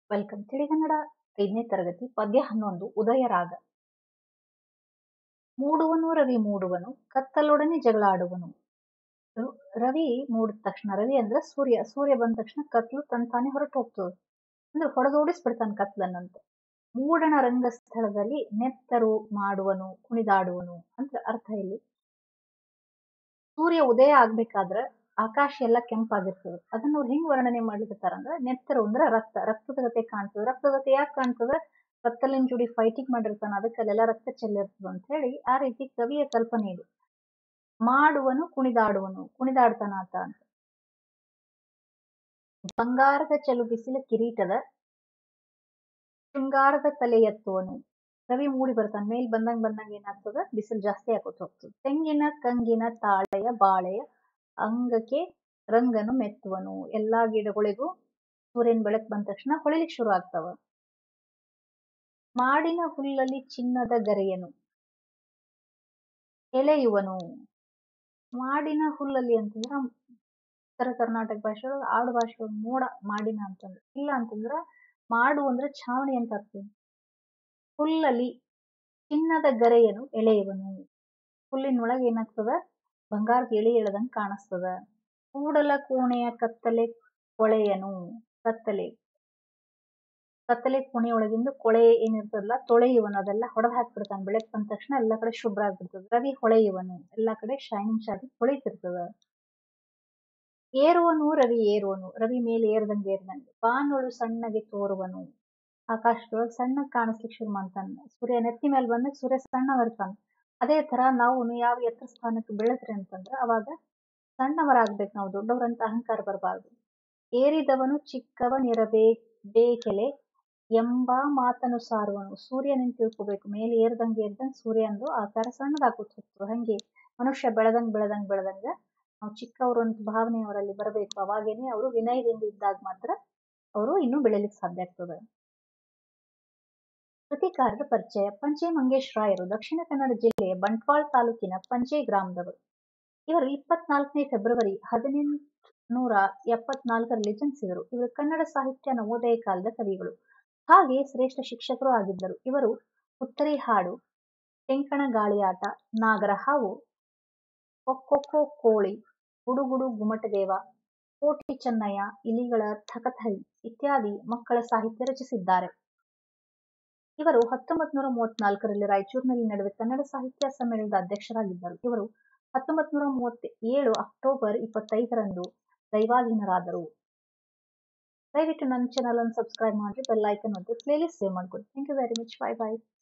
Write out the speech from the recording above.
welcome ತಿಳಿಗನ್ನಡ ಐದನೇ ತರಗತಿ ಪದ್ಯ ಹನ್ನೊಂದು ಉದಯರಾಗ ಮೂಡುವನು ರವಿ ಮೂಡುವನು ಕತ್ತಲೊಡನೆ ಜಗಳಾಡುವನು ರು- ರವಿ ಮೂಡಿದ ತಕ್ಷಣ ರವಿ ಅಂದ್ರೆ ಸೂರ್ಯ ಸೂರ್ಯ ಬಂದ ತಕ್ಷಣ ಕತ್ಲು ತಂತಾನೆ ಹೊರಟು ಹೋಗ್ತದೆ ಅಂದ್ರೆ ಹೊಡೆದೋಡಿಸ್ಬಿಡ್ತಾನೆ ಕತ್ಲನ್ನಂತೆ ಮೂಡಣ ರಂಗಸ್ಥಳದಲ್ಲಿ ನೆತ್ತರು ಮಾಡುವನು ಕುಣಿದಾಡುವನು ಅಂತ ಅರ್ಥ ಇಲ್ಲಿ ಸೂರ್ಯ ಉದಯ ಆಗ್ಬೇಕಾದ್ರೆ ಆಕಾಶ ಎಲ್ಲ ಕೆಂಪಾಗಿರ್ತದೆ ಅದನ್ನ ಅವ್ರು ಹೆಂಗ್ ವರ್ಣನೆ ಮಾಡ್ಲಿಕತ್ತಾರ ಅಂದ್ರೆ ನೆತ್ತರು ಅಂದ್ರೆ ರಕ್ತ ರಕ್ತದ ಗತೆ ಕಾಣ್ತದೆ ರಕ್ತದ ಗತೆ ಯಾಕೆ ಕಾಣ್ತದೆ ಕತ್ತಲಿನ ಜೋಡಿ ಫೈಟಿಂಗ್ ಮಾಡಿರ್ತಾನ ಅದಕ್ಕೆ ಅಲ್ಲೆಲ್ಲ ರಕ್ತ ಚೆಲ್ಲಿರ್ತದೆ ಅಂತ ಹೇಳಿ ಆ ರೀತಿ ಕವಿಯ ಕಲ್ಪನೆ ಇದು ಮಾಡುವನು ಕುಣಿದಾಡುವನು ಕುಣಿದಾಡ್ತಾನ ಆತ ಅಂತ ಬಂಗಾರದ ಚಲು ಬಿಸಿಲ ಕಿರೀಟದ ಶೃಂಗಾರದ ತಲೆ ಎತ್ತುವನು ರವಿ ಮೂಡಿ ಬರ್ತಾನೆ ಮೇಲ್ ಬಂದಂಗ್ ಬಂದಂಗ ಏನಾಗ್ತದ ಬಿಸಿಲು ಜಾಸ್ತಿ ಆಗೋತ್ ಹೋಗ್ತದೆ ತೆಂಗಿನ ಕಂಗಿನ ತಾಳೆಯ ಬಾಳೆಯ ಅಂಗಕ್ಕೆ ರಂಗನು ಮೆತ್ತುವನು ಎಲ್ಲಾ ಗಿಡಗಳಿಗೂ ಸೂರ್ಯನ ಬೆಳಕ್ ಬಂದ ತಕ್ಷಣ ಹೊಳಿಲಿಕ್ಕೆ ಶುರು ಆಗ್ತವ ಮಾಡಿನ ಹುಲ್ಲಲ್ಲಿ ಚಿನ್ನದ ಗರೆಯನು ಎಳೆಯುವನು ಮಾಡಿನ ಹುಲ್ಲಲ್ಲಿ ಅಂತಂದ್ರ ಉತ್ತರ ಕರ್ನಾಟಕ ಭಾಷೆ ಒಳಗೆ ಆಡು ಭಾಷೆ ಒಳಗೆ ಮೋಡ ಮಾಡಿನ ಅಂತಂದ್ರೆ ಇಲ್ಲ ಅಂತಂದ್ರ ಮಾಡು ಅಂದ್ರೆ ಛಾವಣಿ ಅಂತ ಅರ್ಥ ಹುಲ್ಲಲ್ಲಿ ಚಿನ್ನದ ಗರೆಯನು ಎಳೆಯುವನು ಹುಲ್ಲಿನೊಳಗೆ ಏನಾಗ್ತದ ಬಂಗಾರದ ಎಳೆ ಎಳೆದಂಗ್ ಕಾಣಿಸ್ತದ ಕೂಡಲ ಕೋಣೆಯ ಕತ್ತಲೆ ಕೊಳೆಯನು ಕತ್ತಲೆ ಕತ್ತಲೆ ಕೋಣೆ ಒಳಗಿಂದ ಕೊಳೆ ಏನಿರ್ತದಲ್ಲ ತೊಳೆಯುವನು ಅದೆಲ್ಲ ಹೊಡೆದು ಹಾಕ್ಬಿಡ್ತಾನೆ ಬೆಳಕ್ ಬಂದ ತಕ್ಷಣ ಎಲ್ಲಾ ಕಡೆ ಶುಭ್ರ ಆಗ್ಬಿಡ್ತದೆ ರವಿ ಹೊಳೆಯುವನು ಎಲ್ಲಾ ಕಡೆ ಶೈನಿಂಗ್ ಶಾಗಿ ಹೊಳಿತಿರ್ತದ ಏರುವನು ರವಿ ಏರುವನು ರವಿ ಮೇಲೆ ಏರ್ದಂಗೆ ಏರ್ದಂಗೆ ಬಾನೊಳು ಸಣ್ಣಗೆ ತೋರುವನು ಆಕಾಶದೊಳಗೆ ಸಣ್ಣ ಕಾಣಿಸ್ಲಿಕ್ಕೆ ಶುರು ಮಾಡ್ತಾನೆ ಸೂರ್ಯ ನೆತ್ತಿ ಮೇಲೆ ಬಂದಾಗ ಸೂರ್ಯ ಸಣ್ಣವಿರ್ತಾನೆ ಅದೇ ತರ ನಾವು ಯಾವ ಎತ್ತರ ಸ್ಥಾನಕ್ಕೆ ಬೆಳೆದ್ರಿ ಅಂತಂದ್ರೆ ಅವಾಗ ಸಣ್ಣವರಾಗ್ಬೇಕು ನಾವು ದೊಡ್ಡವರಂತ ಅಹಂಕಾರ ಬರಬಾರ್ದು ಏರಿದವನು ಚಿಕ್ಕವನಿರಬೇ ಬೇಕೆಲೆ ಎಂಬ ಮಾತನ್ನು ಸಾರುವನು ಸೂರ್ಯನನ್ನು ತಿಳ್ಕೊಬೇಕು ಮೇಲೆ ಏರ್ದಂಗೆ ಏರ್ದಂಗೆ ಸೂರ್ಯಂದು ಆಕಾರ ಸಣ್ಣದಾಗುತ್ತ ಹೋಗ್ತದೆ ಹಂಗೆ ಮನುಷ್ಯ ಬೆಳೆದಂಗ್ ಬೆಳೆದಂಗ್ ಬೆಳೆದಂಗ ನಾವು ಚಿಕ್ಕವರು ಅಂತ ಭಾವನೆ ಅವರಲ್ಲಿ ಬರಬೇಕು ಅವಾಗೇನೆ ಅವರು ವಿನಯದಿಂದ ಇದ್ದಾಗ ಮಾತ್ರ ಅವರು ಇನ್ನೂ ಬೆಳೆಯಲಿಕ್ಕೆ ಸಾಧ್ಯ ಆಗ್ತದೆ ಕೃತಿಕಾರರ ಪರಿಚಯ ಪಂಚೆ ಮಂಗೇಶ್ ರಾಯರು ದಕ್ಷಿಣ ಕನ್ನಡ ಜಿಲ್ಲೆಯ ಬಂಟ್ವಾಳ ತಾಲೂಕಿನ ಪಂಚೆ ಗ್ರಾಮದವರು ಇವರು ಇಪ್ಪತ್ನಾಲ್ಕನೇ ಫೆಬ್ರವರಿ ಹದಿನೆಂಟುನೂರ ಎಪ್ಪತ್ನಾಲ್ಕರಲ್ಲಿ ಜನಿಸಿದರು ಇವರು ಕನ್ನಡ ಸಾಹಿತ್ಯ ನವೋದಯ ಕಾಲದ ಕವಿಗಳು ಹಾಗೆ ಶ್ರೇಷ್ಠ ಶಿಕ್ಷಕರು ಆಗಿದ್ದರು ಇವರು ಉತ್ತರಿ ಹಾಡು ಟೆಂಕಣ ಗಾಳಿಯಾಟ ನಾಗರ ಹಾವು ಕೊಕ್ಕೊಕ್ಕೋ ಕೋಳಿ ಗುಡುಗುಡು ಗುಮಟದೇವ ಕೋಟಿ ಚೆನ್ನಯ್ಯ ಇಲಿಗಳ ಥಕಥೈ ಇತ್ಯಾದಿ ಮಕ್ಕಳ ಸಾಹಿತ್ಯ ರಚಿಸಿದ್ದಾರೆ ಇವರು ಹತ್ತೊಂಬತ್ ನೂರ ಮೂವತ್ನಾಲ್ಕರಲ್ಲಿ ರಾಯಚೂರಿನಲ್ಲಿ ನಡೆದ ಕನ್ನಡ ಸಾಹಿತ್ಯ ಸಮ್ಮೇಳನದ ಅಧ್ಯಕ್ಷರಾಗಿದ್ದರು ಇವರು ಹತ್ತೊಂಬತ್ ನೂರ ಮೂವತ್ತ ಏಳು ಅಕ್ಟೋಬರ್ ಇಪ್ಪತ್ತೈದರಂದು ದೈವಾಧೀನರಾದರು ದಯವಿಟ್ಟು ನನ್ನ ಚಾನಲ್ ಅನ್ನು ಸಬ್ಸ್ಕ್ರೈಬ್ ಮಾಡಿ ಬೆಲ್ ಐಕನ್ ಒತ್ತಿ ಪ್ಲೇಲಿಸ್ಟ್ ಸೇವ್ ಮಾಡ್ಕೊಳ್ಳಿ thank you very much bye by